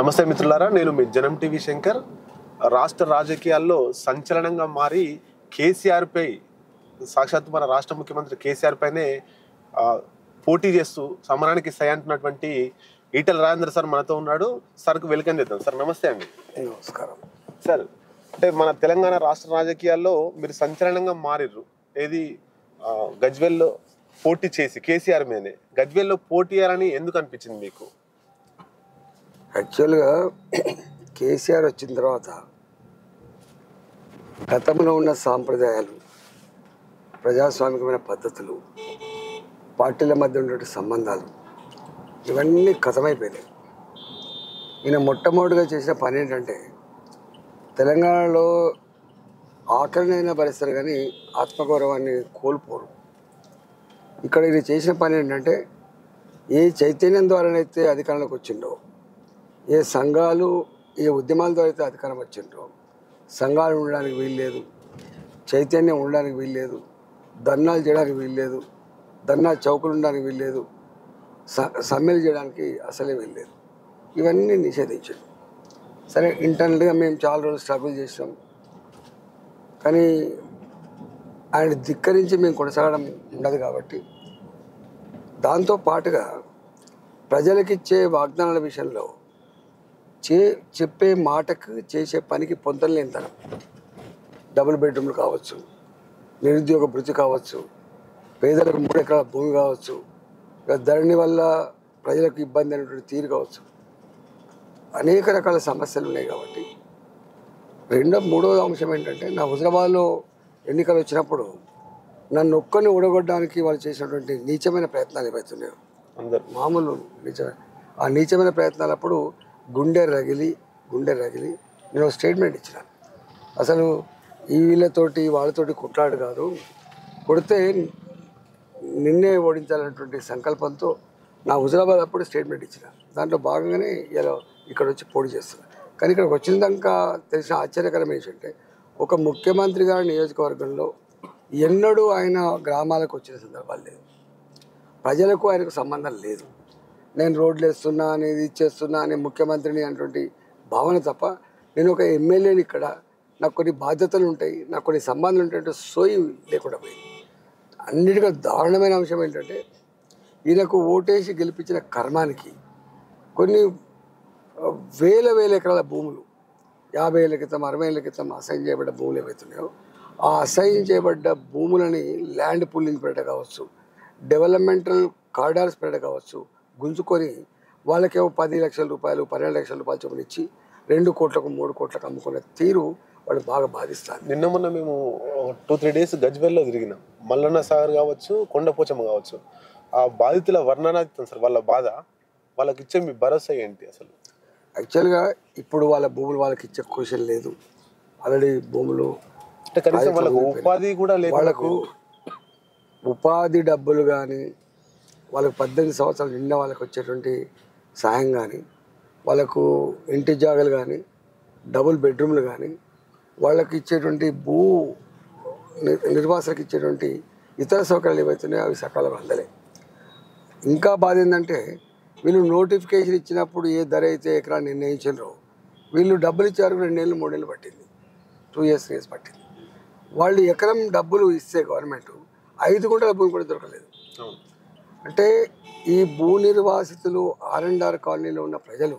నమస్తే మిత్రులారా నేను మీ జనం టీవీ శంకర్ రాష్ట్ర రాజకీయాల్లో సంచలనంగా మారి కేసీఆర్ పై సాక్షాత్ మన రాష్ట్ర ముఖ్యమంత్రి కేసీఆర్ పైనే ఆ, పోటీ చేస్తూ సమరానికి సై అంటున్నటువంటి ఈటల రాజేంద్ర సార్ మనతో ఉన్నాడు సార్కు వెల్కమ్ చేద్దాం సార్ నమస్తే అండి నమస్కారం సార్ అంటే మన తెలంగాణ రాష్ట్ర రాజకీయాల్లో మీరు సంచలనంగా మారిర్రు ఏది ఆ, గజ్వెల్లో పోటీ చేసి కేసీఆర్ మీదనే గజ్వెల్లో పోటీ చేయాలని ఎందుకు అనిపించింది మీకు యాక్చువల్గా కేసీఆర్ వచ్చిన తర్వాత గతంలో ఉన్న సాంప్రదాయాలు ప్రజాస్వామికమైన పద్ధతులు పార్టీల మధ్య ఉన్నటువంటి సంబంధాలు ఇవన్నీ కథమైపోయినాయి ఈయన మొట్టమొదటిగా చేసిన పని ఏంటంటే తెలంగాణలో ఆకలినైనా భరిస్తారు కానీ ఆత్మగౌరవాన్ని కోల్పోరు ఇక్కడ ఇది చేసిన పని ఏంటంటే ఏ చైతన్యం ద్వారానైతే అధికారంలోకి వచ్చిండో ఏ సంఘాలు ఏ ఉద్యమాల ద్వారా అయితే అధికారం వచ్చిండ్రో సంఘాలు ఉండడానికి వీల్లేదు చైతన్యం ఉండడానికి వీల్లేదు ధర్నాలు చేయడానికి వీల్లేదు ధర్నా చౌకులు ఉండడానికి వీల్లేదు స- సమ్మెలు చేయడానికి అసలే వీల్లేదు ఇవన్నీ నిషేధించాడు సరే ఇంటర్నల్గా మేము చాలా రోజులు స్ట్రగుల్ చేసాం కానీ ఆయన ధిక్కరించి మేము కొనసాగడం ఉండదు కాబట్టి దాంతో పాటుగా ప్రజలకిచ్చే వాగ్దానాల విషయంలో చే చెప్పే మాటకు చేసే పనికి పొందలేనితనం డబుల్ బెడ్రూమ్లు కావచ్చు నిరుద్యోగ భృతి కావచ్చు పేదలకు మూడు ఎకరాల భూమి కావచ్చు ఇక ధరణి వల్ల ప్రజలకు ఇబ్బంది అయినటువంటి తీరు కావచ్చు అనేక రకాల సమస్యలు ఉన్నాయి కాబట్టి రెండో మూడో అంశం ఏంటంటే నా హుజరాబాద్లో ఎన్నికలు వచ్చినప్పుడు నన్ను ఒక్కరిని ఓడగొట్టడానికి వాళ్ళు చేసినటువంటి నీచమైన ప్రయత్నాలు ఏవైతున్నాయో అందరు మామూలు నీచమైన ఆ నీచమైన ప్రయత్నాలప్పుడు గుండె రగిలి గుండె రగిలి నేను ఒక స్టేట్మెంట్ ఇచ్చిన అసలు ఈ వీళ్ళతోటి వాళ్ళతోటి కుట్లాడు కాదు కొడితే నిన్నే ఓడించాలనేటువంటి సంకల్పంతో నా హుజరాబాద్ అప్పుడు స్టేట్మెంట్ ఇచ్చిన దాంట్లో భాగంగానే ఇలా ఇక్కడ వచ్చి పోటీ చేస్తున్నా కానీ ఇక్కడికి వచ్చిన దాకా తెలిసిన ఆశ్చర్యకరం ఏంటంటే ఒక ముఖ్యమంత్రి గారి నియోజకవర్గంలో ఎన్నడూ ఆయన గ్రామాలకు వచ్చిన సందర్భాలు లేదు ప్రజలకు ఆయనకు సంబంధం లేదు నేను రోడ్లు వేస్తున్నా అనేది ఇచ్చేస్తున్నా అనే ముఖ్యమంత్రిని అటువంటి భావన తప్ప నేను ఒక ఎమ్మెల్యేని ఇక్కడ నాకు కొన్ని బాధ్యతలు ఉంటాయి నాకు కొన్ని సంబంధాలు ఉంటాయంటే సోయి లేకుండా పోయింది అన్నిటికీ దారుణమైన అంశం ఏంటంటే ఈయనకు ఓటేసి గెలిపించిన కర్మానికి కొన్ని ఆ, వేల వేల ఎకరాల భూములు యాభై ఏళ్ళ క్రితం అరవై ఏళ్ళ క్రితం అసైన్ చేయబడ్డ భూములు ఏవైతున్నాయో ఆ అసైన్ చేయబడ్డ భూములని ల్యాండ్ పుల్లింగ్ పెట్ట కావచ్చు డెవలప్మెంటల్ కారిడార్స్ పెట్ట కావచ్చు గుంజుకొని వాళ్ళకేమో పది లక్షల రూపాయలు పన్నెండు లక్షల రూపాయలు చొప్పున ఇచ్చి రెండు కోట్లకు మూడు కోట్లకు అమ్ముకునే తీరు వాడు బాగా బాధిస్తాను నిన్న మొన్న మేము టూ త్రీ డేస్ గజ్వెల్లో తిరిగినాం మల్లన్న సాగర్ కావచ్చు కొండపోచమ్మ కావచ్చు ఆ బాధితుల వర్ణనాతీతం సార్ వాళ్ళ బాధ వాళ్ళకి ఇచ్చే మీ భరోసా ఏంటి అసలు యాక్చువల్గా ఇప్పుడు వాళ్ళ భూములు వాళ్ళకి ఇచ్చే క్వశ్చన్ లేదు ఆల్రెడీ భూములు అంటే కనీసం వాళ్ళకు ఉపాధి కూడా లేకుండా వాళ్ళకు ఉపాధి డబ్బులు కానీ వాళ్ళకు పద్దెనిమిది సంవత్సరాలు నిండా వాళ్ళకి వచ్చేటువంటి సాయం కానీ వాళ్ళకు ఇంటి జాగాలు కానీ డబుల్ బెడ్రూమ్లు కానీ వాళ్ళకి ఇచ్చేటువంటి భూ ని- నిర్వాసనకి ఇచ్చేటువంటి ఇతర సౌకర్యాలు ఏవైతున్నాయో అవి సకాలంలో అందలే ఇంకా బాధ ఏంటంటే వీళ్ళు నోటిఫికేషన్ ఇచ్చినప్పుడు ఏ ధర అయితే ఎకరా నిర్ణయించారో వీళ్ళు డబ్బులు ఇచ్చారు రెండేళ్ళు మూడేళ్ళు పట్టింది టూ ఇయర్స్ ఇయర్స్ పట్టింది వాళ్ళు ఎకరం డబ్బులు ఇస్తే గవర్నమెంట్ ఐదు గుంటల భూమి కూడా దొరకలేదు అవును. అంటే ఈ భూ నిర్వాసితులు ఆర్ అండ్ ఆర్ కాలనీలో ఉన్న ప్రజలు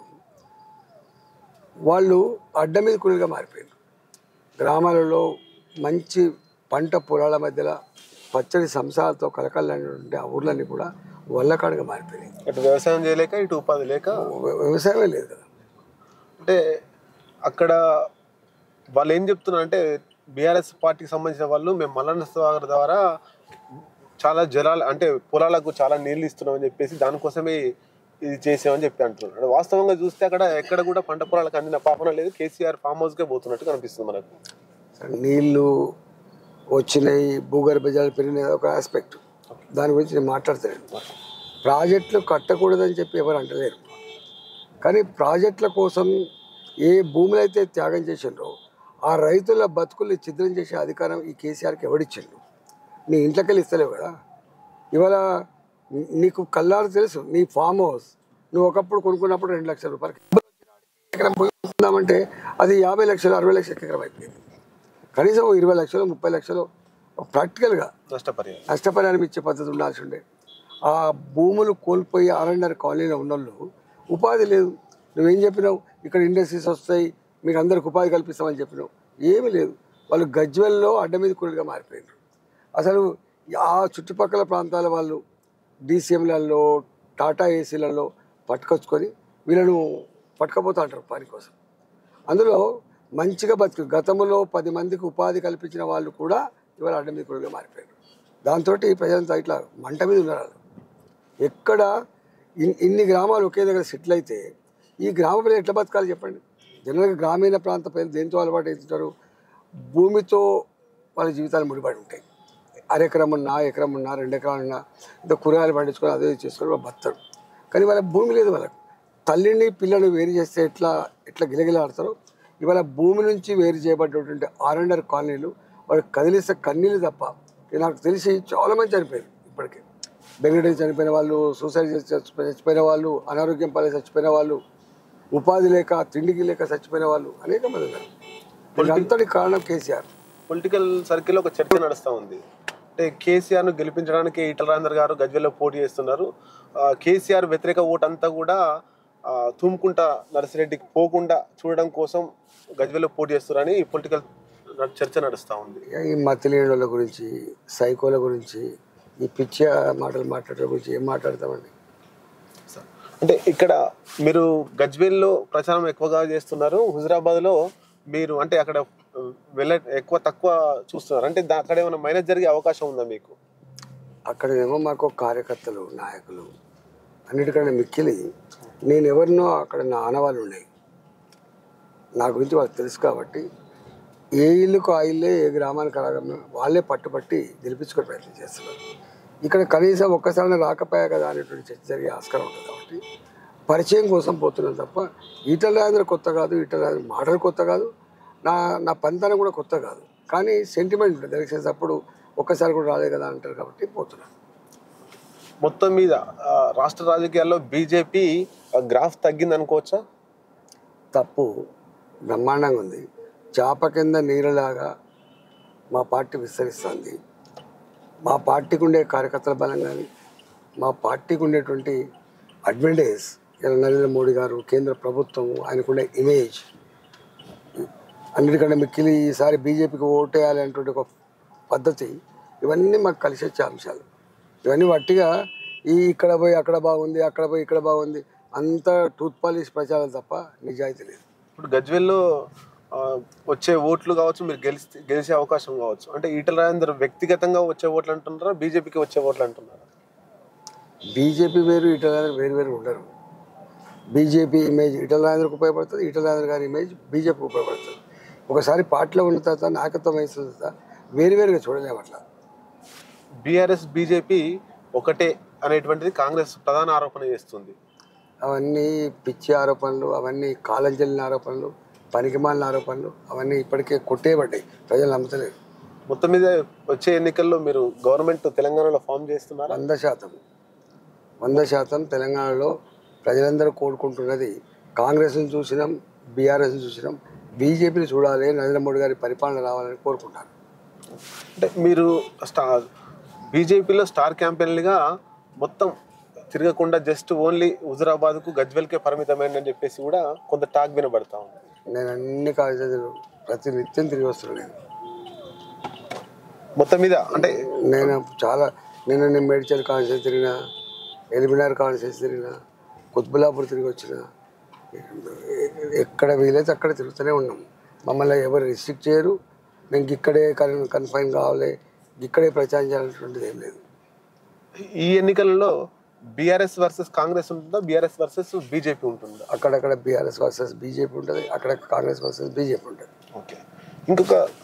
వాళ్ళు అడ్డ మీద కూలీగా మారిపోయారు గ్రామాలలో మంచి పంట పొలాల మధ్యలో పచ్చడి సంసారాలతో కలకలైనటువంటి ఆ ఊర్లన్నీ కూడా వల్లకాడుగా మారిపోయినాయి అటు వ్యవసాయం చేయలేక ఇటు ఉపాధి లేక వ్య- వ్యవసాయమే లేదు కదా అంటే అక్కడ వాళ్ళు ఏం చెప్తున్నారు అంటే బీఆర్ఎస్ పార్టీకి సంబంధించిన వాళ్ళు మేము మల్లన్న సాగర్ ద్వారా చాలా జలాలు అంటే పొలాలకు చాలా నీళ్లు ఇస్తున్నామని చెప్పేసి దానికోసమే ఇది చేసామని చెప్పి అంటున్నారు అంటే వాస్తవంగా చూస్తే అక్కడ ఎక్కడ కూడా పంట పొలాలకు అందిన పాపన లేదు కేసీఆర్ ఫామ్ హౌస్కే పోతున్నట్టు కనిపిస్తుంది మనకు నీళ్లు వచ్చినాయి భూగర్భ జలాలు పెరిగినాయి ఒక ఆస్పెక్ట్ దాని గురించి నేను మాట్లాడతాను ప్రాజెక్టులు కట్టకూడదని చెప్పి ఎవరు అంటలేరు కానీ ప్రాజెక్టుల కోసం ఏ భూములు అయితే త్యాగం చేసిండ్రో ఆ రైతుల బతుకుల్ని ఛిద్రం చేసే అధికారం ఈ కేసీఆర్కి ఎవడిచ్చిండు నీ ఇంట్లోకి వెళ్ళి ఇస్తలేవు కదా ఇవాళ నీ- నీకు కల్లారు తెలుసు నీ ఫామ్ హౌస్ నువ్వు ఒకప్పుడు కొనుక్కున్నప్పుడు రెండు లక్షల రూపాయలకి ఎకరం భూమి ఉందామంటే అది యాభై లక్షలు అరవై లక్షల ఎకరం అయిపోయింది కనీసం ఓ ఇరవై లక్షలు ముప్పై లక్షలు ప్రాక్టికల్గా నష్టపరిహారం నష్టపరిహారం ఇచ్చే పద్ధతి ఉండాల్సి ఉండే ఆ భూములు కోల్పోయి ఆర్ఎండ్ఆర్ కాలనీలో ఉన్నోళ్ళు ఉపాధి లేదు నువ్వేం చెప్పినావు ఇక్కడ ఇండస్ట్రీస్ వస్తాయి మీకు అందరికి ఉపాధి కల్పిస్తామని చెప్పినావు ఏమీ లేదు వాళ్ళు గజ్వెల్లో అడ్డ మీద కూలీగా మారిపోయారు అసలు ఆ చుట్టుపక్కల ప్రాంతాల వాళ్ళు డీసీఎంలలో టాటా ఏసీలలో పట్టుకొచ్చుకొని వీళ్ళను పట్టుకపోతా అంటారు పని కోసం అందులో మంచిగా బతుకు గతంలో పది మందికి ఉపాధి కల్పించిన వాళ్ళు కూడా ఇవాళ అడ్డ మీద కూలీగా మారిపోయారు దాంతో ప్రజలంతా ఇట్లా మంట మీద ఉన్నారు వాళ్ళు. ఎక్కడ ఇన్- ఇన్ని గ్రామాలు ఒకే దగ్గర సెటిల్ అయితే ఈ గ్రామ ప్రజలు ఎట్లా బతకాలి చెప్పండి జనరల్గా గ్రామీణ ప్రాంత ప్రజలు దేంతో అలవాటు అవుతుంటారు భూమితో వాళ్ళ జీవితాలు ముడిపడి ఉంటాయి అరెకరం ఉన్నా ఎకరం ఉన్నా రెండు ఎకరాలు ఉన్నా ఇంత కూరగాయలు పండించుకొని అదే ఇది చేసుకొని వాళ్ళు బతారు కానీ వాళ్ళ భూమి లేదు వాళ్ళకి తల్లిని పిల్లని వేరు చేస్తే ఎట్లా ఎట్లా గిలగిలాడతారో ఇవాళ భూమి నుంచి వేరు చేయబడ్డటువంటి ఆర్ఎండర్ కాలనీలు వాళ్ళు కదిలిస్తే కన్నీళ్ళు తప్ప ఇది నాకు తెలిసి చాలా మంది చనిపోయారు ఇప్పటికే బెంగళూరు చనిపోయిన వాళ్ళు సూసైడ్ చేసి చచ్చిపోయి- చచ్చిపోయిన వాళ్ళు అనారోగ్యం పాలై చచ్చిపోయిన వాళ్ళు ఉపాధి లేక తిండికి లేక చచ్చిపోయిన వాళ్ళు అనేక మంది ఉన్నారు దీనికి అంతటి కారణం కేసీఆర్ పొలిటికల్ సర్కిల్ ఒక చర్చ నడుస్తూ ఉంది అంటే కేసీఆర్ ను గెలిపించడానికి ఈటల రాజేందర్ గారు గజ్వెల్లో పోటీ చేస్తున్నారు ఆ, కేసీఆర్ వ్యతిరేక ఓటు అంతా కూడా ఆ, తుమ్ముకుంట నర్సిరెడ్డికి పోకుండా చూడడం కోసం గజ్వెల్లో పోటీ చేస్తున్నారని పొలిటికల్ చర్చ నడుస్తూ ఉంది ఇక ఈ మతిలేని వాళ్ళ గురించి సైకోల గురించి ఈ పిచ్చి మాటలు మాట్లాడడం గురించి ఏం మాట్లాడతామండి అంటే ఇక్కడ మీరు గజ్వేల్లో ప్రచారం ఎక్కువగా చేస్తున్నారు హుజరాబాద్ లో మీరు అంటే అక్కడ ఆ, వెళ్ళ ఎక్కువ తక్కువ చూస్తున్నారు అంటే దా- అక్కడ ఏమైనా మైనస్ జరిగే అవకాశం ఉందా మీకు అక్కడేమో మాకు కార్యకర్తలు నాయకులు అన్నిటికన్నా మిక్కిలి నేను ఎవరినో అక్కడ నా ఆనవాళ్ళు ఉన్నాయి నా గురించి వాళ్ళకి తెలుసు కాబట్టి ఏ ఇల్లుకు ఆ ఇల్లే ఏ గ్రామానికి ఆ గ్రామం వాళ్ళే పట్టుబట్టి గెలిపించుకునే ప్రయత్నం చేస్తున్నారు ఇక్కడ కనీసం ఒక్కసారి రాకపోయా కదా అనేటువంటి చర్చ జరిగే ఆస్కారం ఉంటుంది కాబట్టి పరిచయం కోసం పోతున్నాను తప్ప ఈటల రాజేంద్ర కొత్త కాదు ఈటల రాజేంద్ర మాటలు కొత్త కాదు నా నా పంతనం కూడా కొత్త కాదు కానీ సెంటిమెంట్ ఉంటుంది ఎలక్షన్స్ అప్పుడు ఒక్కసారి కూడా రాలేదు కదా అంటారు కాబట్టి పోతున్నాను మొత్తం మీద ఆ, రాష్ట్ర రాజకీయాల్లో బీజేపీ గ్రాఫ్ తగ్గింది అనుకోవచ్చా తప్పు బ్రహ్మాండంగా ఉంది చాప కింద నీరులాగా మా పార్టీ విస్తరిస్తుంది మా పార్టీకి ఉండే కార్యకర్తల బలం కానీ మా పార్టీకి ఉండేటువంటి అడ్వాంటేజ్ ఇలా నరేంద్ర మోడీ గారు కేంద్ర ప్రభుత్వం ఆయనకుండే ఇమేజ్ అన్నిటికంటే మిక్కిలి ఈసారి బీజేపీకి ఓటేయాలి అనేటువంటి ఒక పద్ధతి ఇవన్నీ మాకు కలిసి వచ్చే అంశాలు ఇవన్నీ వట్టిగా ఈ ఇక్కడ పోయి అక్కడ బాగుంది అక్కడ పోయి ఇక్కడ బాగుంది అంత టూత్ పాలిష్ ప్రచారం తప్ప నిజాయితీ లేదు ఇప్పుడు గజ్వేల్లో ఆ, వచ్చే ఓట్లు కావచ్చు మీరు గెలిచి గెలిచే అవకాశం కావచ్చు అంటే ఈటల రాజేందర్ వ్యక్తిగతంగా వచ్చే ఓట్లు అంటున్నారా బీజేపీకి వచ్చే ఓట్లు అంటున్నారా బీజేపీ వేరు ఈటల రాజేంద్ర వేరు వేరు ఉండరు బీజేపీ ఇమేజ్ ఈటల రాజేంద్రకు ఉపయోగపడుతుంది ఈటల రాజేంద్ర గారి ఇమేజ్ బీజేపీకి ఉపయోగపడుతుంది ఒకసారి పార్టీలో ఉన్న తర్వాత నాయకత్వం వహిస్తున్న తర్వాత వేరు వేరుగా చూడలేము అట్లా బీఆర్ఎస్ బీజేపీ ఒకటే అనేటువంటిది కాంగ్రెస్ ప్రధాన ఆరోపణ చేస్తుంది అవన్నీ పిచ్చి ఆరోపణలు అవన్నీ కాలం చెల్లిన ఆరోపణలు పనికిమాలిన ఆరోపణలు అవన్నీ ఇప్పటికే కొట్టేయబడ్డాయి ప్రజలు నమ్మతలేరు మొత్తం మీద వచ్చే ఎన్నికల్లో మీరు గవర్నమెంట్ తెలంగాణలో ఫామ్ చేస్తున్నారా వంద శాతం వంద శాతం తెలంగాణలో ప్రజలందరూ కోరుకుంటున్నది కాంగ్రెస్ని చూసినాం బీఆర్ఎస్ని చూసినాం బీజేపీని చూడాలి నరేంద్ర మోడీ గారి పరిపాలన రావాలని కోరుకుంటారు అంటే మీరు స్టార్ బీజేపీలో స్టార్ క్యాంపెయిన్లుగా మొత్తం తిరగకుండా జస్ట్ ఓన్లీ హుజురాబాద్కు గజ్వెల్కే పరిమితమైందని చెప్పేసి కూడా కొంత టాక్ వినబడతా ఉంది నేను అన్ని కాలేజీలు ప్రతి నిత్యం తిరిగి వస్తున్నాను నేను మొత్తం మీద అంటే నేను చాలా నేను నేను మేడ్చల్ కాలేజీ తిరిగిన ఎలిమినార్ కాలేజీ తిరిగిన కుత్బులాపూర్ తిరిగి వచ్చిన ఎక్కడ వీలైతే అక్కడ తిరుగుతూనే ఉన్నాం మమ్మల్ని ఎవరు రిస్ట్రిక్ట్ చేయరు మేము ఇక్కడే కన్ కన్ఫైన్ కావాలి ఇక్కడే ప్రచారం చేయాలనేటువంటిది ఏం లేదు ఈ ఎన్నికలలో బీఆర్ఎస్ వర్సెస్ కాంగ్రెస్ ఉంటుందా బీఆర్ఎస్ వర్సెస్ బీజేపీ ఉంటుందా అక్కడక్కడ బీఆర్ఎస్ వర్సెస్ బీజేపీ ఉంటుంది అక్కడ కాంగ్రెస్ వర్సెస్ బీజేపీ ఉంటుంది ఓకే ఇంకొక